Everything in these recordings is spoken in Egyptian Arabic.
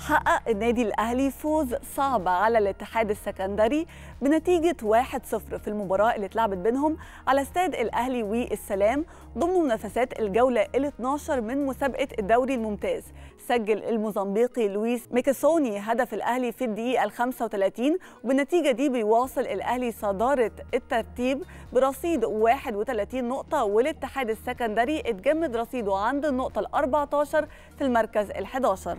حقق النادي الأهلي فوز صعب على الاتحاد السكندري بنتيجة 1-0 في المباراة اللي اتلعبت بينهم على استاد الأهلي والسلام ضمن منافسات الجولة ال 12 من مسابقة الدوري الممتاز سجل الموزمبيقي لويس ميكاسوني هدف الأهلي في الدقيقة ال 35 وبالنتيجة دي بيواصل الأهلي صدارة الترتيب برصيد 31 نقطة والاتحاد السكندري اتجمد رصيده عند النقطة ال 14 في المركز ال 11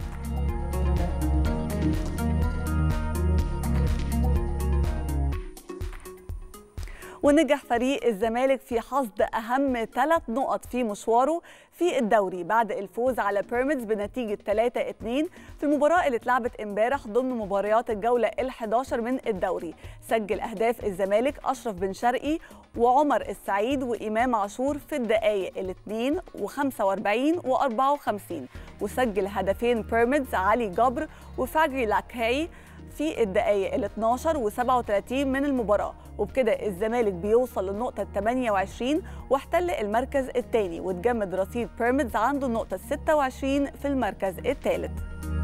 ونجح فريق الزمالك في حصد أهم ثلاث نقط في مشواره في الدوري بعد الفوز على بيراميدز بنتيجة 3-2 في المباراة اللي اتلعبت امبارح ضمن مباريات الجولة ال11 من الدوري سجل أهداف الزمالك أشرف بن شرقي وعمر السعيد وإمام عاشور في الدقايق الاثنين و45 و54 وسجل هدفين بيراميدز علي جبر وفاجري لاكاي في الدقايق ال 12 و37 من المباراة وبكده الزمالك بيوصل للنقطة ال 28 واحتل المركز الثاني وتجمد رصيد بيراميدز عنده النقطة ال 26 في المركز الثالث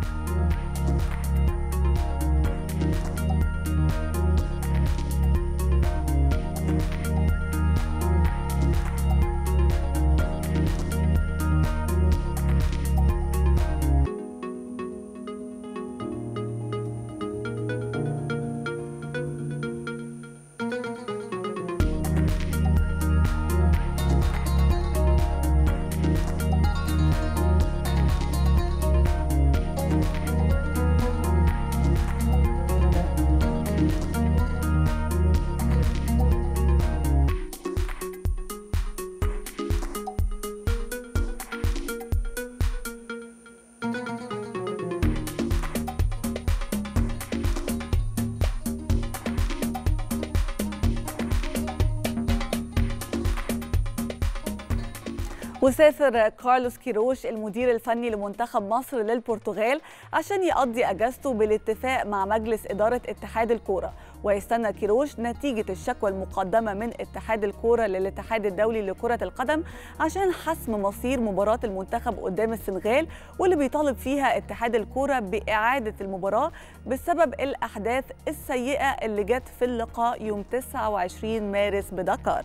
وسافر كارلوس كيروش المدير الفني لمنتخب مصر للبرتغال عشان يقضي اجازته بالاتفاق مع مجلس اداره اتحاد الكوره ويستنى كيروش نتيجه الشكوى المقدمه من اتحاد الكوره للاتحاد الدولي لكره القدم عشان حسم مصير مباراه المنتخب قدام السنغال واللي بيطالب فيها اتحاد الكوره باعاده المباراه بسبب الاحداث السيئه اللي جت في اللقاء يوم 29 مارس بدكار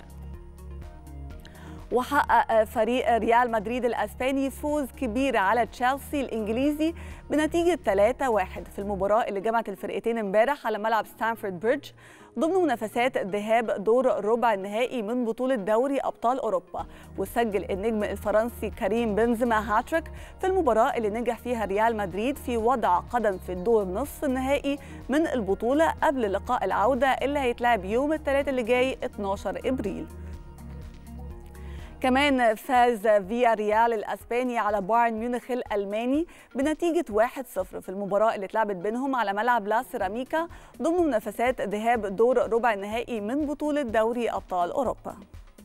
وحقق فريق ريال مدريد الاسباني فوز كبير على تشيلسي الانجليزي بنتيجه 3-1 في المباراه اللي جمعت الفرقتين امبارح على ملعب ستانفورد بريدج ضمن منافسات ذهاب دور ربع النهائي من بطولة دوري أبطال أوروبا وسجل النجم الفرنسي كريم بنزيما هاتريك في المباراة اللي نجح فيها ريال مدريد في وضع قدم في الدور نصف النهائي من البطولة قبل لقاء العودة اللي هيتلعب يوم الثلاث اللي جاي 12 إبريل كمان فاز فيا ريال الاسباني على بايرن ميونخ الالماني بنتيجه 1-0 في المباراه اللي اتلعبت بينهم على ملعب لا سيراميكا ضمن منافسات ذهاب دور ربع النهائي من بطوله دوري ابطال اوروبا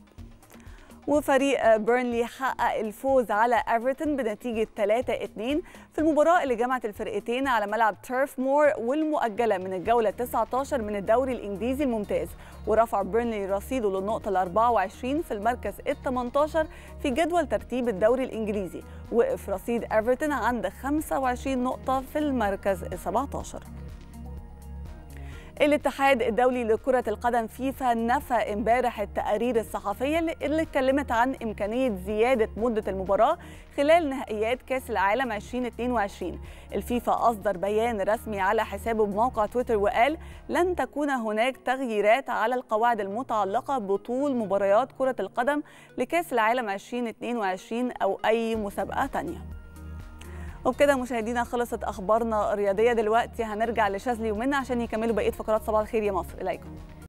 وفريق بيرنلي حقق الفوز على ايفرتون بنتيجه 3-2 في المباراه اللي جمعت الفرقتين على ملعب تيرف مور والمؤجله من الجوله 19 من الدوري الانجليزي الممتاز ورفع بيرنلي رصيده للنقطه ال 24 في المركز ال 18 في جدول ترتيب الدوري الانجليزي وقف رصيد ايفرتون عند 25 نقطه في المركز ال 17 الاتحاد الدولي لكرة القدم فيفا نفى امبارح التقارير الصحفية اللي اتكلمت عن إمكانية زيادة مدة المباراة خلال نهائيات كأس العالم 2022 الفيفا أصدر بيان رسمي على حسابه بموقع تويتر وقال لن تكون هناك تغييرات على القواعد المتعلقة بطول مباريات كرة القدم لكأس العالم 2022 أو أي مسابقة تانية وبكده مشاهدينا خلصت اخبارنا الرياضيه دلوقتي هنرجع لشاذلي ومنى عشان يكملوا بقيه فقرات صباح الخير يا مصر اليكم